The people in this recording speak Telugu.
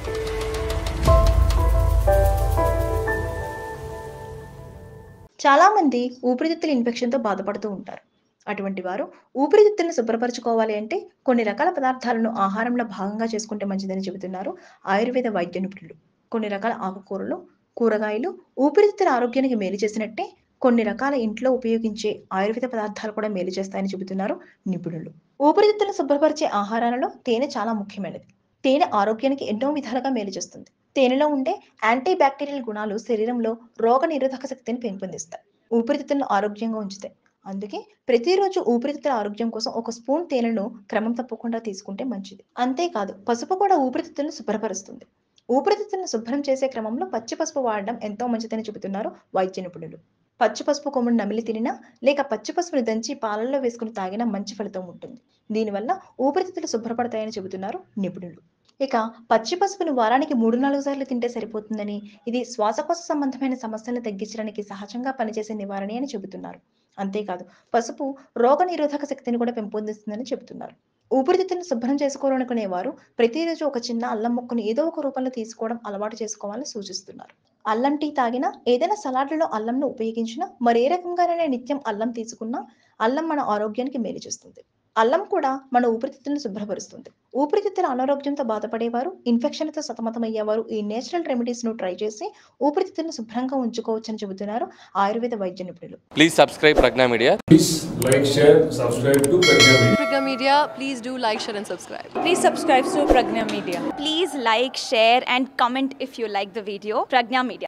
చాలామంది ఊపిరితిత్తుల ఇన్ఫెక్షన్తో బాధపడుతూ ఉంటారు అటువంటి వారు ఊపిరితిత్తులను శుభ్రపరచుకోవాలి అంటే కొన్ని రకాల పదార్థాలను ఆహారంలో భాగంగా చేసుకుంటే మంచిదని చెబుతున్నారు ఆయుర్వేద వైద్య నిపుణులు కొన్ని రకాల ఆకుకూరలు కూరగాయలు ఊపిరితిత్తుల ఆరోగ్యానికి మేలు చేసినట్టే కొన్ని రకాల ఇంట్లో ఉపయోగించే ఆయుర్వేద పదార్థాలు కూడా మేలు చేస్తాయని చెబుతున్నారు నిపుణులు ఊపిరితిత్తులను శుభ్రపరిచే ఆహారాలలో తేనె చాలా ముఖ్యమైనది తేనె ఆరోగ్యానికి ఎన్నో విధాలుగా మేలు చేస్తుంది తేనెలో ఉండే యాంటీ బ్యాక్టీరియల్ గుణాలు శరీరంలో రోగ నిరోధక శక్తిని పెంపొందిస్తాయి ఊపిరితిత్తులను ఆరోగ్యంగా ఉంచుతాయి అందుకే ప్రతిరోజు ఊపిరితిత్తుల ఆరోగ్యం కోసం ఒక స్పూన్ తేనెను క్రమం తప్పకుండా తీసుకుంటే మంచిది అంతేకాదు పసుపు కూడా ఊపిరితిత్తులను శుభ్రపరుస్తుంది ఊపిరితిత్తులను శుభ్రం చేసే క్రమంలో పచ్చి పసుపు వాడడం ఎంతో మంచిదని చెబుతున్నారు వైద్య నిపుణులు పచ్చి పసుపు కొమ్మును నమిలి తినినా లేక పచ్చి పసుపుని దంచి పాలల్లో వేసుకుని తాగినా మంచి ఫలితం ఉంటుంది దీనివల్ల ఊపిరితిత్తులు శుభ్రపడతాయని చెబుతున్నారు నిపుణులు ఇక పచ్చి పసుపును వారానికి మూడు నాలుగు సార్లు తింటే సరిపోతుందని ఇది శ్వాసకోశ సంబంధమైన సమస్యలను తగ్గించడానికి సహజంగా పనిచేసే నివారణ అని చెబుతున్నారు అంతేకాదు పసుపు రోగ నిరోధక శక్తిని కూడా పెంపొందిస్తుందని చెబుతున్నారు ఊపిరితిత్తులను శుభ్రం చేసుకోవాలనుకునే వారు ప్రతిరోజు ఒక చిన్న అల్లం ముక్కను ఏదో ఒక రూపంలో తీసుకోవడం అలవాటు చేసుకోవాలని సూచిస్తున్నారు అల్లం టీ తాగినా ఏదైనా సలాడ్లలో అల్లంను ఉపయోగించినా మరే రకంగానైనా నిత్యం అల్లం తీసుకున్నా అల్లం మన ఆరోగ్యానికి మేలు చేస్తుంది అల్లం కూడా మన ఊపిరితిత్తులను శుభ్రపరుస్తుంది ఊపిరితిత్తుల అనారోగ్యంతో బాధపడేవారు ఇన్ఫెక్షన్తో సతమతమయ్యేవారు ఈ నేచురల్ రెమెడీస్ను ట్రై చేసి ఊపిరితిత్తులను శుభ్రంగా ఉంచుకోవచ్చని చెబుతున్నారు ఆయుర్వేద వైద్య నిపుణులు Please subscribe Pragna Media. Please like, share, subscribe to Pragya Media. Pragya Media, please do like, share, and subscribe. Please subscribe to Pragna Media. Please like, share, and comment if you like the video. Pragna Media.